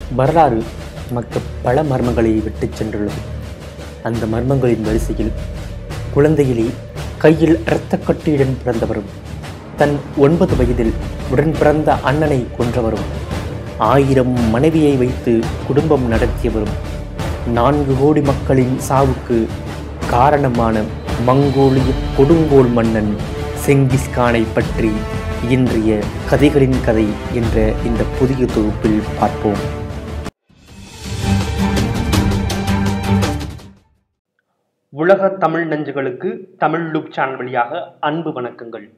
வரலாறு நமக்கு பல மர்மங்களை விட்டுச் சென்றுள்ளது அந்த மர்மங்களின் வரிசையில் குழந்தையிலே கையில் இரத்தக்கட்டியுடன் பிறந்தவரும் தன் ஒன்பது வயதில் உடன் பிறந்த அண்ணனை கொன்றவரும் ஆயிரம் மனைவியை வைத்து குடும்பம் நடத்தியவரும் நான்கு கோடி மக்களின் சாவுக்கு காரணமான மங்கோலிய கொடுங்கோல் மன்னன் செங்கிஸ்கானை பற்றி இன்றைய கதைகளின் கதை என்ற இந்த புதிய தொகுப்பில் பார்ப்போம் உலக தமிழ் நெஞ்சுகளுக்கு தமிழ் லுக் சேனல் வழியாக அன்பு வணக்கங்கள்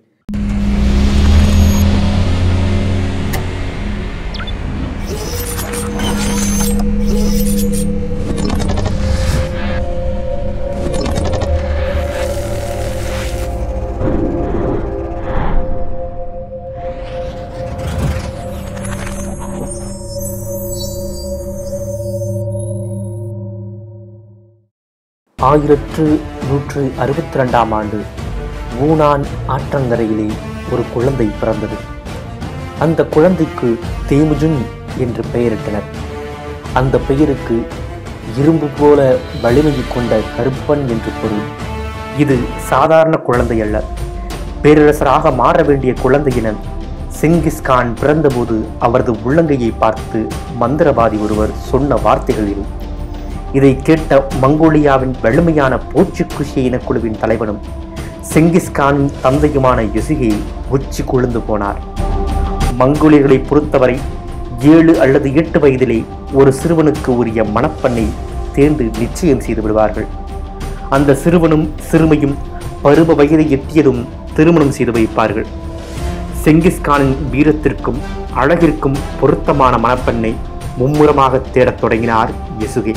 ஆயிரத்து நூற்று அறுபத்தி ரெண்டாம் ஆண்டு ஊனான் ஆற்றங்கரையிலே ஒரு குழந்தை பிறந்தது அந்த குழந்தைக்கு தேமுஜுன் என்று பெயரிட்டனர் அந்த பெயருக்கு இரும்பு போல வலிமையை கொண்ட கருப்பன் என்று பொருள் இது சாதாரண குழந்தை அல்ல பேரரசராக மாற வேண்டிய குழந்தை என செங்கிஸ்கான் பிறந்தபோது அவரது உள்ளங்கையை பார்த்து மந்திரவாதி ஒருவர் சொன்ன வார்த்தைகள் இது இதை கேட்ட மங்கோலியாவின் வலிமையான போர்ச்சுகுஷிய இனக்குழுவின் தலைவனும் செங்கிஸ்கானின் தந்தையுமான யுசிகை உச்சி குழுந்து போனார் மங்கோலியர்களை பொறுத்தவரை ஏழு அல்லது எட்டு வயதிலே ஒரு சிறுவனுக்கு உரிய மணப்பெண்ணை தேர்ந்து நிச்சயம் செய்து விடுவார்கள் அந்த சிறுவனும் சிறுமையும் பருவ வயதை எட்டியதும் திருமணம் செய்து வைப்பார்கள் செங்கிஸ்கானின் வீரத்திற்கும் அழகிற்கும் பொருத்தமான மணப்பெண்ணை மும்முரமாக தேடத் தொடங்கினார் யசுகே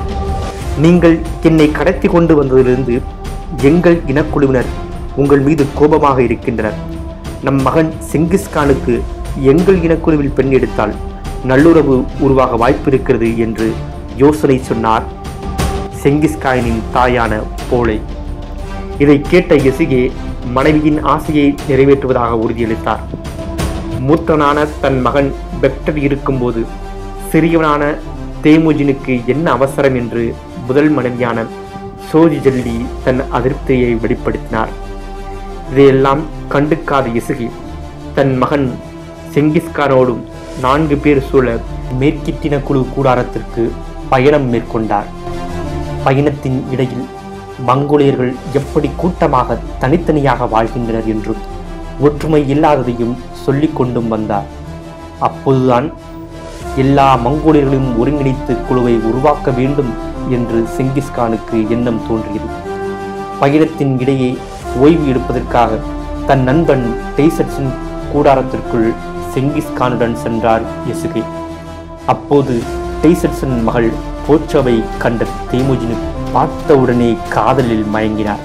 நீங்கள் என்னை கடத்தி கொண்டு வந்ததிலிருந்து எங்கள் இனக்குழுவினர் உங்கள் மீது கோபமாக இருக்கின்றனர் நம் மகன் செங்கிஸ்கானுக்கு எங்கள் இனக்குழுவில் பெண் எடுத்தால் நல்லுறவு உருவாக வாய்ப்பிருக்கிறது என்று யோசனை சொன்னார் செங்கிஸ்கானின் தாயான போலை இதை கேட்ட எசிகே மனைவியின் ஆசையை நிறைவேற்றுவதாக உறுதியளித்தார் மூத்தனான தன் மகன் பெக்டர் இருக்கும்போது சிறியவனான தேமுஜினுக்கு என்ன அவசரம் என்று முதல் மனைவியான சோஜி ஜல்லி தன் அதிருப்தியை வெளிப்படுத்தினார் இதையெல்லாம் கண்டுக்காத இசுகி தன் மகன் செங்கிஸ்கானோடும் நான்கு பேர் சூழ மேற்கிட்டின குழு கூடாரத்திற்கு பயணம் மேற்கொண்டார் பயணத்தின் இடையில் மங்கோலியர்கள் எப்படி கூட்டமாக தனித்தனியாக வாழ்கின்றனர் என்றும் ஒற்றுமை இல்லாததையும் சொல்லிக் கொண்டும் வந்தார் அப்போதுதான் எல்லா மங்கோலியர்களையும் ஒருங்கிணைத்து குழுவை உருவாக்க வேண்டும் என்று செங்கிஸ்கானுக்கு எண்ணம் தோன்றியது பயணத்தின் இடையே ஓய்வு எடுப்பதற்காக தன் நண்பன் டெய்சட்ஸின் கூடாரத்திற்குள் செங்கிஸ்கானுடன் சென்றார் யசுகே அப்போது டெய்சட்ஸின் மகள் போச்சோவை கண்ட தேமுஜினு பார்த்தவுடனே காதலில் மயங்கினார்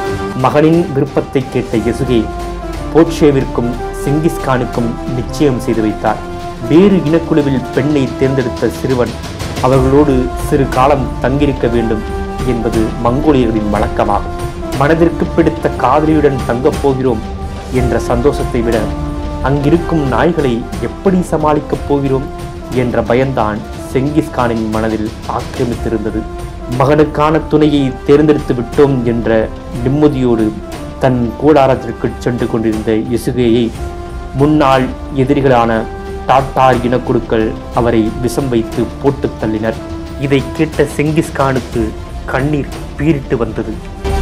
மகனின் விருப்பத்தை கேட்ட யசுகே போட்சேவிற்கும் செங்கிஸ்கானுக்கும் நிச்சயம் செய்து வைத்தார் வேறு இனக்குழுவில் பெண்ணை தேர்ந்தெடுத்த சிறுவன் அவர்களோடு சிறு காலம் தங்கியிருக்க வேண்டும் என்பது மங்கோலியர்களின் வழக்கமாகும் மனதிற்கு பிடித்த காதலியுடன் தங்கப் போகிறோம் என்ற சந்தோஷத்தை விட அங்கிருக்கும் நாய்களை எப்படி சமாளிக்கப் போகிறோம் என்ற பயம்தான் செங்கிஸ்கானின் மனதில் ஆக்கிரமித்திருந்தது மகனுக்கான துணையை தேர்ந்தெடுத்து விட்டோம் என்ற நிம்மதியோடு தன் கூடாரத்திற்கு சென்று கொண்டிருந்த இசுகையை முன்னாள் எதிரிகளான டாட்டார் இனக்குழுக்கள் அவரை விஷம் வைத்து போட்டுத் தள்ளினர் இதை கேட்ட செங்கிஸ்கானுக்கு கண்ணீர் பீரிட்டு வந்தது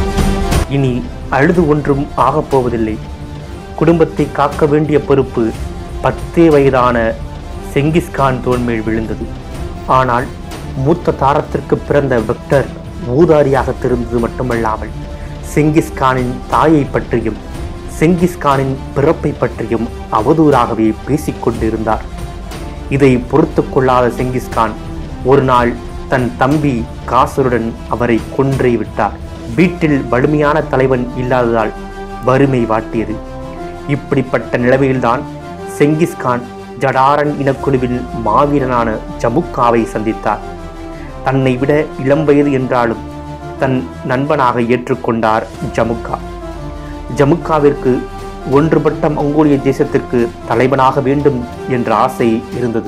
இனி அழுது ஒன்றும் ஆகப்போவதில்லை குடும்பத்தை காக்க வேண்டிய பொறுப்பு பத்தே வயதான செங்கிஸ்கான் தோன்மேல் விழுந்தது ஆனால் மூத்த தாரத்திற்கு பிறந்த வெக்டர் ஊதாரியாக தெரிந்தது மட்டுமல்லாமல் செங்கிஸ்கானின் தாயை பற்றியும் செங்கிஸ்கானின் பிறப்பை பற்றியும் அவதூறாகவே பேசிக்கொண்டிருந்தார் இதை பொறுத்து கொள்ளாத செங்கிஸ்கான் ஒரு நாள் தன் தம்பி காசருடன் அவரை கொன்றே விட்டார் வீட்டில் வலிமையான தலைவன் இல்லாததால் வறுமை வாட்டியது இப்படிப்பட்ட நிலைமையில்தான் செங்கிஸ்கான் ஜடாரன் இனக்குழுவில் மாவீரனான ஜமுக்காவை சந்தித்தார் தன்னை விட இளம் வயது என்றாலும் தன் நண்பனாக ஏற்றுக்கொண்டார் ஜமுக்கா ஜமுக்காவிற்கு ஒன்றுபட்ட மங்கோலிய தேசத்திற்கு தலைவனாக வேண்டும் என்ற ஆசை இருந்தது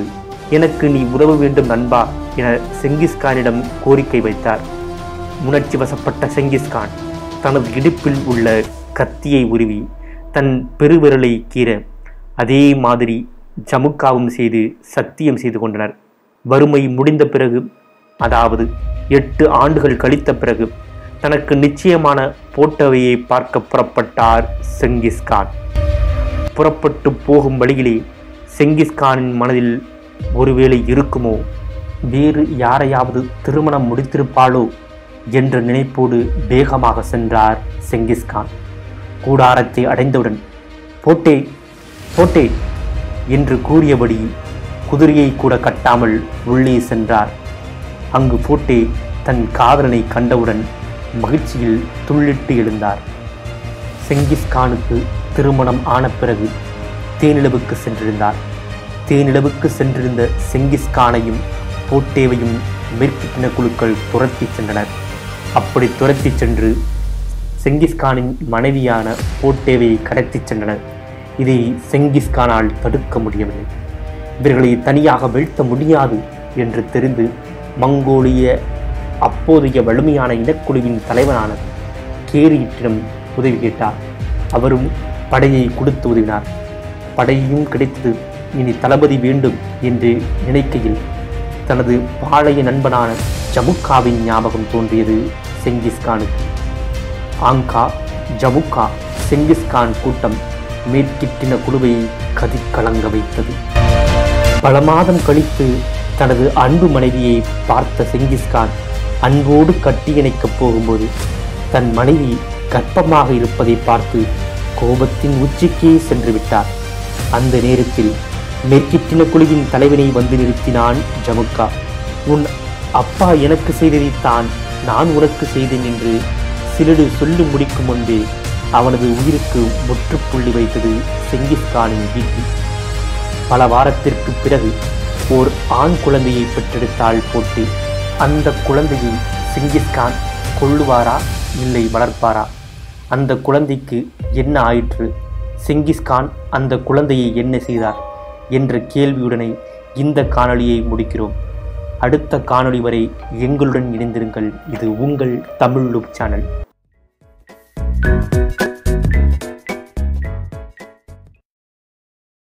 எனக்கு நீ உதவ வேண்டும் நண்பா என செங்கிஸ்கானிடம் கோரிக்கை வைத்தார் உணர்ச்சி வசப்பட்ட செங்கிஸ்கான் தனது இடுப்பில் உள்ள கத்தியை உருவி தன் பெருவிரலை கீற அதே மாதிரி ஜமுக்காவும் செய்து சத்தியம் செய்து கொண்டனர் வறுமை முடிந்த பிறகு அதாவது எட்டு ஆண்டுகள் கழித்த பிறகு தனக்கு நிச்சயமான போட்டவையை பார்க்க புறப்பட்டார் செங்கிஸ்கான் புறப்பட்டு போகும் வழியிலே செங்கிஸ்கானின் மனதில் ஒருவேளை இருக்குமோ வேறு யாரையாவது திருமணம் முடித்திருப்பாளோ என்ற நினைப்போடு வேகமாக சென்றார் செங்கிஸ்கான் கூடாரத்தை அடைந்தவுடன் போட்டே போட்டே என்று கூறியபடி குதிரையை கூட கட்டாமல் உள்ளே சென்றார் அங்கு போட்டே தன் காதலனை கண்டவுடன் மகிழ்ச்சியில் துள்ளிட்டு எழுந்தார் செங்கிஸ்கானுக்கு திருமணம் ஆன பிறகு தேனிலவுக்கு சென்றிருந்தார் தேனிலவுக்கு சென்றிருந்த செங்கிஸ்கானையும் போட்டேவையும் மேற்கிட்டின குழுக்கள் துரத்தி சென்றனர் அப்படி துரத்தி சென்று செங்கிஸ்கானின் மனைவியான போட்டேவை கடத்திச் சென்றனர் இதை செங்கிஸ்கானால் தடுக்க முடியவில்லை இவர்களை தனியாக வீழ்த்த முடியாது என்று தெரிந்து மங்கோலிய அப்போதைய வலிமையான இனக்குழுவின் தலைவனான கேரியிட்டிடம் உதவி கேட்டார் அவரும் படையை கொடுத்து உதவினார் படையும் கிடைத்தது இனி தளபதி வேண்டும் என்று நினைக்கையில் தனது பாளைய நண்பனான ஜமுக்காவின் ஞாபகம் தோன்றியது செங்கிஸ்கானுக்கு ஆங்கா ஜமுக்கா செங்கிஸ்கான் கூட்டம் மேற்கிட்டின குழுவை கதிக்கலங்க வைத்தது பல மாதம் கழித்து தனது அன்பு மனைவியை பார்த்த செங்கிஸ்கான் அன்போடு கட்டியணைக்கப் போகும்போது தன் மனைவி கர்ப்பமாக இருப்பதை பார்த்து கோபத்தின் உச்சிக்கே சென்று விட்டார் அந்த நேரத்தில் மேற்கிட்டின குழுவின் தலைவனை வந்து நிறுத்தினான் ஜமுக்கா உன் அப்பா எனக்கு செய்ததைத்தான் நான் உனக்கு செய்தேன் என்று சிலடு சொல்லி முடிக்கும் முன்பே அவனது உயிருக்கு முற்றுப்புள்ளி வைத்தது செங்கிஸ்கானின் வீட்டு பல வாரத்திற்கு பிறகு ஓர் ஆண் குழந்தையை பெற்றெடுத்தாள் போட்டு அந்த குழந்தையை செங்கிஸ்கான் கொள்ளுவாரா இல்லை வளர்ப்பாரா அந்த குழந்தைக்கு என்ன ஆயிற்று செங்கிஸ்கான் அந்த குழந்தையை என்ன செய்தார் என்ற கேள்வியுடனே இந்த காணொளியை முடிக்கிறோம் அடுத்த காணொளி வரை எங்களுடன் இணைந்திருங்கள் இது உங்கள் தமிழ் லுக் சேனல்